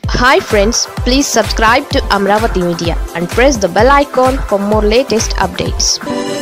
hi friends please subscribe to Amaravati media and press the bell icon for more latest updates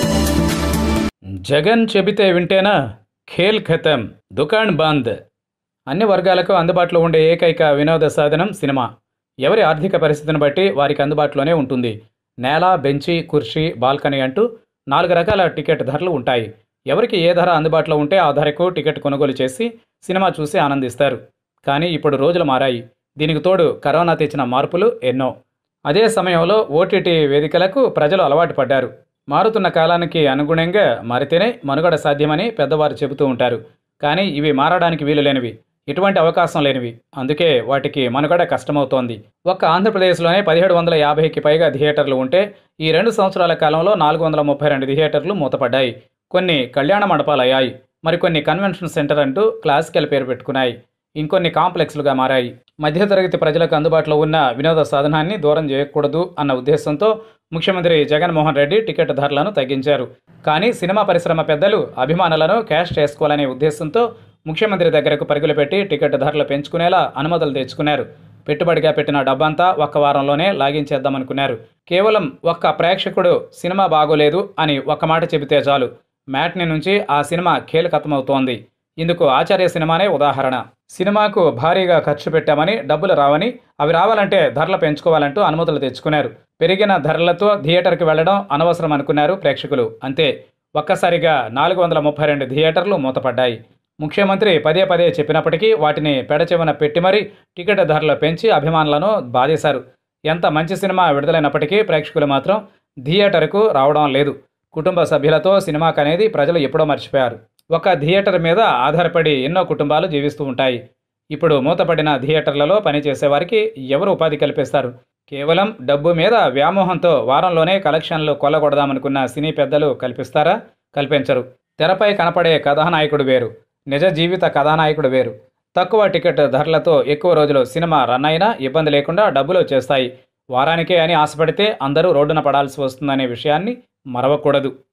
Jagan చెబితే వింటేనా ఖేల్ ఖతం దుకాణ్ బంద్ అన్ని వర్గాలకు అందుబాటులో ఉండే ఏకైక వినోద సాధనం సినిమా ఎవరి ఆర్థిక పరిస్థితిని బట్టి వారికి అందుబాటులోనే ఉంటుంది నేల బెంచి కుర్చీ బాల్కనీ అంటూ నాలుగు రకాల టికెట్ ధరలు ఉంటాయి ఎవరికి ఏ ధర అందుబాటులో ఉంటే ఆ ధరకు టికెట్ కొనుగోలు చేసి సినిమా చూసి ఆనందిస్తారు కానీ ఇప్పుడు రోజులు మారాయి దీనికి తోడు కరోనా తెచ్చిన మార్పులు ఎన్నో అదే సమయంలో ఓటీటీ వేదికలకు ప్రజలు అలవాటు పడ్డారు మారుతున్న కాలానికి అనుగుణంగా మారితేనే మనుగడ సాధ్యమని పెద్దవారు చెబుతూ ఉంటారు కానీ ఇవి మారడానికి వీలు లేనివి ఎటువంటి అవకాశం లేనివి అందుకే వాటికి మనుగడ కష్టమవుతోంది ఒక్క ఆంధ్రప్రదేశ్లోనే పదిహేడు వందల యాభైకి పైగా థియేటర్లు ఉంటే ఈ రెండు సంవత్సరాల కాలంలో నాలుగు వందల ముప్పై రెండు థియేటర్లు మూతపడ్డాయి కొన్ని కళ్యాణ మండపాలు అయ్యాయి మరికొన్ని కన్వెన్షన్ సెంటర్ అంటూ క్లాసికల్ పేరు పెట్టుకున్నాయి ఇంకొన్ని కాంప్లెక్స్లుగా మారాయి మధ్యతరగతి ప్రజలకు అందుబాటులో ఉన్న వినోద సాధనాన్ని దూరం చేయకూడదు అన్న ఉద్దేశంతో ముఖ్యమంత్రి జగన్మోహన్ రెడ్డి టికెట్ ధరలను తగ్గించారు కానీ సినిమా పరిశ్రమ పెద్దలు అభిమానులను క్యాష్ చేసుకోవాలనే ఉద్దేశంతో ముఖ్యమంత్రి దగ్గరకు పరుగులు పెట్టి టికెట్ ధరలు పెంచుకునేలా అనుమతులు తెచ్చుకున్నారు పెట్టుబడిగా పెట్టిన డబ్బంతా ఒక్క వారంలోనే లాగించేద్దామనుకున్నారు కేవలం ఒక్క ప్రేక్షకుడు సినిమా బాగోలేదు అని ఒక్క మాట చెబితే చాలు మ్యాట్ని నుంచి ఆ సినిమా కీలకతమవుతోంది ఇందుకు ఆచార్య సినిమానే ఉదాహరణ సినిమాకు భారీగా ఖర్చు పెట్టామని డబ్బులు రావని అవి రావాలంటే ధరలు పెంచుకోవాలంటూ అనుమతులు తెచ్చుకున్నారు పెరిగిన ధరలతో థియేటర్కి వెళ్లడం అనవసరం అనుకున్నారు ప్రేక్షకులు అంతే ఒక్కసారిగా నాలుగు వందల ముప్పై రెండు థియేటర్లు మూతపడ్డాయి ముఖ్యమంత్రి పదే పదే చెప్పినప్పటికీ వాటిని పెడచెవిన పెట్టి మరీ టికెట్ ధరలు పెంచి అభిమానులను బాధేశారు ఎంత మంచి సినిమా విడుదలైనప్పటికీ ప్రేక్షకులు మాత్రం థియేటర్కు రావడం లేదు కుటుంబ సభ్యులతో సినిమాకు అనేది ప్రజలు ఎప్పుడో మర్చిపోయారు ఒక థియేటర్ మీద ఆధారపడి ఎన్నో కుటుంబాలు జీవిస్తూ ఉంటాయి ఇప్పుడు మూతపడిన థియేటర్లలో పనిచేసే వారికి ఎవరు ఉపాధి కల్పిస్తారు కేవలం డబ్బు మీద వ్యామోహంతో వారంలోనే కలెక్షన్లు కొల్లగొడదామనుకున్న సినీ పెద్దలు కల్పిస్తారా కల్పించరు తెరపై కనపడే కథానాయకుడు వేరు నిజ జీవిత కథానాయకుడు వేరు తక్కువ టికెట్ ధరలతో ఎక్కువ రోజులు సినిమా రన్ అయినా ఇబ్బంది లేకుండా డబ్బులు వచ్చేస్తాయి వారానికే అని ఆశపడితే అందరూ రోడ్డున పడాల్సి వస్తుందనే విషయాన్ని మరవకూడదు